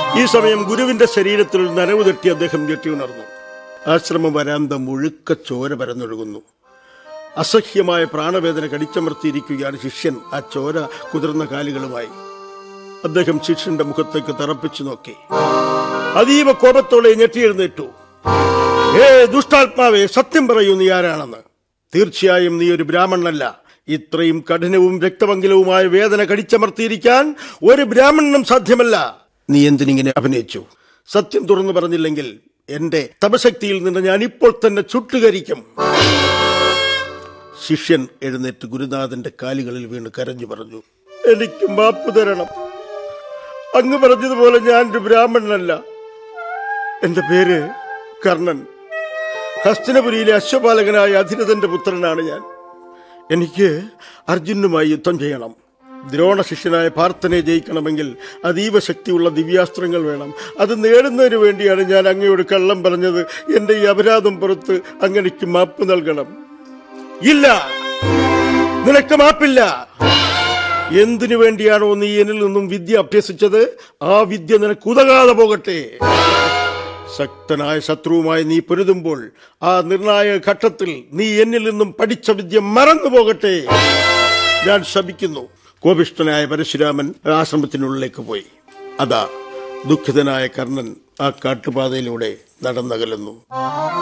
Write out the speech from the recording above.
ഈ സമയം ഗുരുവിന്റെ ശരീരത്തിൽ ഒരു നനവ് തട്ടി അദ്ദേഹം ഞെട്ടി ഉണർന്നു ആശ്രമ വരാന്ത മുഴുക്ക ചോര പരന്നൊഴുകുന്നു അസഹ്യമായ പ്രാണവേദന കടിച്ചമർത്തിയിരിക്കുകയാണ് ശിഷ്യൻ ആ ചോര കുതിർന്ന കാലുകളുമായി അദ്ദേഹം ശിഷ്യന്റെ മുഖത്തേക്ക് തറപ്പിച്ചു നോക്കി അതീവ കോപത്തോടെ ഞെട്ടിയെഴുന്നേറ്റു ഏ ദുഷ്ടാത്മാവേ സത്യം പറയൂ നീ ആരാണെന്ന് തീർച്ചയായും നീ ഒരു ബ്രാഹ്മണനല്ല ഇത്രയും കഠിനവും രക്തമംഗലവുമായ വേദന കടിച്ചമർത്തിയിരിക്കാൻ ഒരു ബ്രാഹ്മണനും സാധ്യമല്ല നീ എന്തിനിങ്ങനെ അഭിനയിച്ചു സത്യം തുറന്നു പറഞ്ഞില്ലെങ്കിൽ എന്റെ തപശക്തിയിൽ നിന്ന് ഞാൻ ഇപ്പോൾ തന്നെ ചുട്ടുകരിക്കും ശിഷ്യൻ എഴുന്നേറ്റ് ഗുരുനാഥന്റെ കാലുകളിൽ വീണ് കരഞ്ഞു പറഞ്ഞു എനിക്ക് മാപ്പ് തരണം അങ്ങ് പറഞ്ഞതുപോലെ ഞാൻ ഒരു ബ്രാഹ്മണനല്ല എന്റെ പേര് കർണൻ ഹസ്തനപുരിയിലെ അശ്വപാലകനായ അധിരഥന്റെ പുത്രനാണ് ഞാൻ എനിക്ക് അർജുനുമായി യുദ്ധം ചെയ്യണം ദ്രോണ ശിഷ്യനായ പാർത്ഥനെ ജയിക്കണമെങ്കിൽ അതീവ ശക്തിയുള്ള ദിവ്യാസ്ത്രങ്ങൾ വേണം അത് നേടുന്നതിന് വേണ്ടിയാണ് ഞാൻ അങ്ങയോട് കള്ളം പറഞ്ഞത് എന്റെ ഈ അപരാധം പുറത്ത് അങ്ങനെക്ക് മാപ്പ് നൽകണം ഇല്ല നിനക്ക് മാപ്പില്ല എന്തിനു വേണ്ടിയാണോ നീ എന്നിൽ നിന്നും വിദ്യ അഭ്യസിച്ചത് ആ വിദ്യ നിനക്ക് ഉതകാതെ പോകട്ടെ ശക്തനായ ശത്രുവുമായി നീ പൊരുതുമ്പോൾ ആ നിർണായക ഘട്ടത്തിൽ നീ എന്നിൽ നിന്നും പഠിച്ച വിദ്യ മറന്നു പോകട്ടെ ഞാൻ ശപിക്കുന്നു കോപിഷ്ഠനായ പരശുരാമൻ ആശ്രമത്തിനുള്ളിലേക്ക് പോയി അതാ ദുഃഖിതനായ കർണൻ ആ കാട്ടുപാതയിലൂടെ നടന്നകലുന്നു